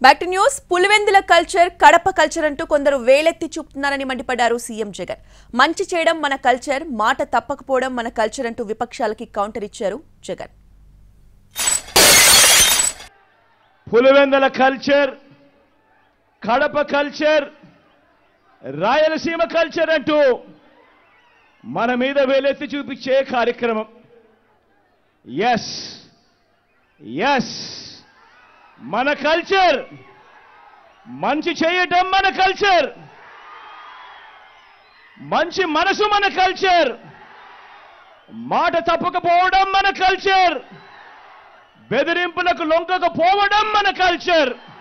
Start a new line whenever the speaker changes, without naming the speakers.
back to news Pulivendula culture Kadapa culture అంటూ కొందరు వేలెత్తి చూపుతున్నారని మండిపడ్డారు సీఎం జగన్ మంచి చేయడం మన కల్చర్ మాట తప్పకపోవడం మన కల్చర్ అంటూ విపక్షాలకి కౌంటర్ ఇచ్చారు Jagan
Pulivendula culture Kadapa culture Rayalaseema culture అంటూ మన మీద వేలెత్తి చూపించే కార్యక్రమం ఎస్ ఎస్ మన కల్చర్ మంచి చేయటం మన కల్చర్ మంచి మనసు మన కల్చర్ మాట తప్పకపోవడం మన కల్చర్ బెదిరింపులకు లొంగకపోవడం మన కల్చర్